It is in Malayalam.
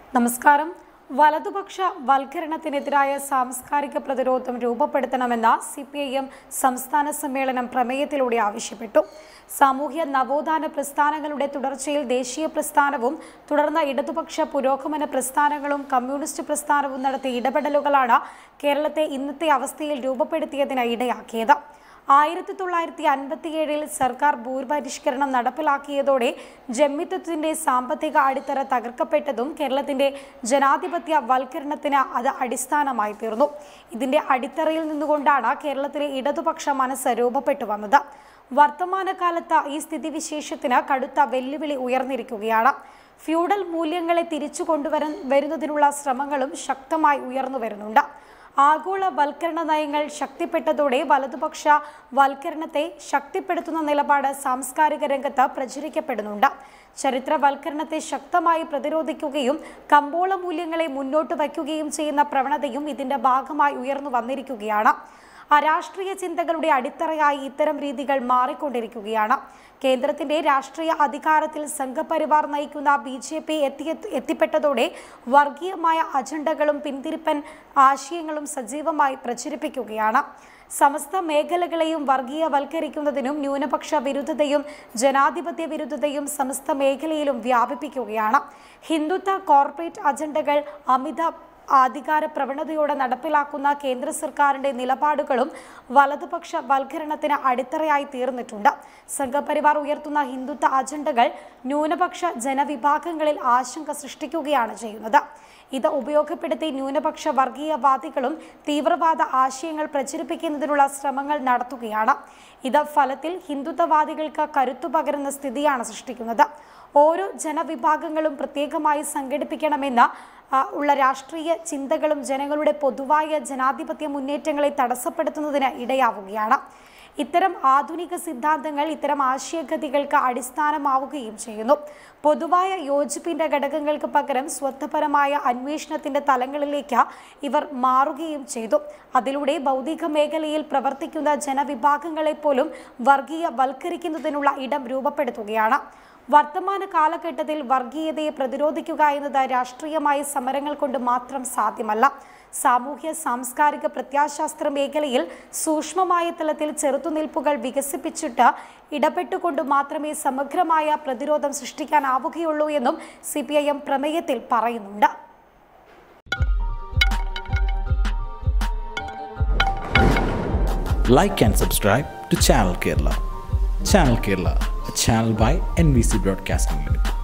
നമസ്കാരം വലതുപക്ഷ വൽക്കരണത്തിനെതിരായ സാംസ്കാരിക പ്രതിരോധം രൂപപ്പെടുത്തണമെന്ന സി പി ഐ എം സംസ്ഥാന സമ്മേളനം പ്രമേയത്തിലൂടെ ആവശ്യപ്പെട്ടു സാമൂഹ്യ നവോത്ഥാന പ്രസ്ഥാനങ്ങളുടെ തുടർച്ചയിൽ ദേശീയ പ്രസ്ഥാനവും തുടർന്ന് ഇടതുപക്ഷ പുരോഗമന പ്രസ്ഥാനങ്ങളും കമ്മ്യൂണിസ്റ്റ് പ്രസ്ഥാനവും നടത്തിയ ഇടപെടലുകളാണ് കേരളത്തെ ഇന്നത്തെ അവസ്ഥയിൽ രൂപപ്പെടുത്തിയതിന് ഇടയാക്കിയത് ആയിരത്തി തൊള്ളായിരത്തി അൻപത്തിയേഴിൽ സർക്കാർ ഭൂപരിഷ്കരണം നടപ്പിലാക്കിയതോടെ ജമ്മിത്വത്തിന്റെ സാമ്പത്തിക അടിത്തറ തകർക്കപ്പെട്ടതും കേരളത്തിന്റെ ജനാധിപത്യ വൽക്കരണത്തിന് അത് അടിസ്ഥാനമായി തീർന്നു ഇതിന്റെ അടിത്തറയിൽ നിന്നുകൊണ്ടാണ് കേരളത്തിലെ ഇടതുപക്ഷ മനസ്സ് രൂപപ്പെട്ടു വന്നത് വർത്തമാനകാലത്ത് ഈ സ്ഥിതിവിശേഷത്തിന് കടുത്ത വെല്ലുവിളി ഉയർന്നിരിക്കുകയാണ് ഫ്യൂഡൽ മൂല്യങ്ങളെ തിരിച്ചു കൊണ്ടുവരാൻ വരുന്നതിനുള്ള ശ്രമങ്ങളും ശക്തമായി ഉയർന്നു വരുന്നുണ്ട് ആഗോള വൽക്കരണ നയങ്ങൾ ശക്തിപ്പെട്ടതോടെ വലതുപക്ഷ വൽക്കരണത്തെ ശക്തിപ്പെടുത്തുന്ന നിലപാട് സാംസ്കാരിക രംഗത്ത് പ്രചരിക്കപ്പെടുന്നുണ്ട് ചരിത്രവൽക്കരണത്തെ ശക്തമായി പ്രതിരോധിക്കുകയും കമ്പോള മൂല്യങ്ങളെ മുന്നോട്ട് വയ്ക്കുകയും ചെയ്യുന്ന പ്രവണതയും ഇതിന്റെ ഭാഗമായി ഉയർന്നു വന്നിരിക്കുകയാണ് അരാഷ്ട്രീയ ചിന്തകളുടെ അടിത്തറയായി ഇത്തരം രീതികൾ മാറിക്കൊണ്ടിരിക്കുകയാണ് കേന്ദ്രത്തിന്റെ രാഷ്ട്രീയ അധികാരത്തിൽ സംഘപരിവാർ നയിക്കുന്ന ബി ജെ പി എത്തിയ എത്തിപ്പെട്ടതോടെ വർഗീയമായ അജണ്ടകളും പിന്തിരിപ്പൻ ആശയങ്ങളും സജീവമായി പ്രചരിപ്പിക്കുകയാണ് സമസ്ത മേഖലകളെയും വർഗീയവൽക്കരിക്കുന്നതിനും ന്യൂനപക്ഷ വിരുദ്ധതയും ജനാധിപത്യ വിരുദ്ധതയും സമസ്ത മേഖലയിലും വ്യാപിപ്പിക്കുകയാണ് ഹിന്ദുത്വ കോർപ്പറേറ്റ് അജണ്ടകൾ അമിത അധികാര പ്രവണതയോടെ നടപ്പിലാക്കുന്ന കേന്ദ്ര സർക്കാരിന്റെ നിലപാടുകളും വലതുപക്ഷ വൽക്കരണത്തിന് അടിത്തറയായി തീർന്നിട്ടുണ്ട് സംഘപരിവാർ ഉയർത്തുന്ന ഹിന്ദുത്വ അജണ്ടകൾ ന്യൂനപക്ഷ ജനവിഭാഗങ്ങളിൽ ആശങ്ക സൃഷ്ടിക്കുകയാണ് ചെയ്യുന്നത് ഇത് ഉപയോഗപ്പെടുത്തി ന്യൂനപക്ഷ വർഗീയവാദികളും തീവ്രവാദ ആശയങ്ങൾ പ്രചരിപ്പിക്കുന്നതിനുള്ള ശ്രമങ്ങൾ നടത്തുകയാണ് ഇത് ഫലത്തിൽ ഹിന്ദുത്വവാദികൾക്ക് കരുത്തു പകരുന്ന സ്ഥിതിയാണ് സൃഷ്ടിക്കുന്നത് ഓരോ ജനവിഭാഗങ്ങളും പ്രത്യേകമായി സംഘടിപ്പിക്കണമെന്ന ആ, ഉള്ള രാഷ്ട്രീയ ചിന്തകളും ജനങ്ങളുടെ പൊതുവായ ജനാധിപത്യ മുന്നേറ്റങ്ങളെ തടസ്സപ്പെടുത്തുന്നതിന് ഇടയാവുകയാണ് ഇത്തരം ആധുനിക സിദ്ധാന്തങ്ങൾ ഇത്തരം ആശയഗതികൾക്ക് അടിസ്ഥാനമാവുകയും ചെയ്യുന്നു പൊതുവായ യോജിപ്പിന്റെ ഘടകങ്ങൾക്ക് പകരം സ്വത്വപരമായ അന്വേഷണത്തിന്റെ തലങ്ങളിലേക്ക് ഇവർ മാറുകയും ചെയ്തു അതിലൂടെ ഭൗതിക മേഖലയിൽ പ്രവർത്തിക്കുന്ന ജനവിഭാഗങ്ങളെ പോലും വർഗീയവൽക്കരിക്കുന്നതിനുള്ള ഇടം രൂപപ്പെടുത്തുകയാണ് വർത്തമാന കാലഘട്ടത്തിൽ വർഗീയതയെ പ്രതിരോധിക്കുക എന്നത് രാഷ്ട്രീയമായ സമരങ്ങൾ കൊണ്ട് മാത്രം സാധ്യമല്ല സാമൂഹ്യ സാംസ്കാരിക പ്രത്യാശാസ്ത്ര മേഖലയിൽ സൂക്ഷ്മമായ തലത്തിൽ ചെറുത്തുനിൽപ്പുകൾ വികസിപ്പിച്ചിട്ട് ഇടപെട്ടുകൊണ്ട് മാത്രമേ സമഗ്രമായ പ്രതിരോധം സൃഷ്ടിക്കാനാവുകയുള്ളൂ എന്നും സി പ്രമേയത്തിൽ പറയുന്നുണ്ട് like and subscribe to Channel Kerala. Channel Kerala, a channel by NBC Broadcasting Limited.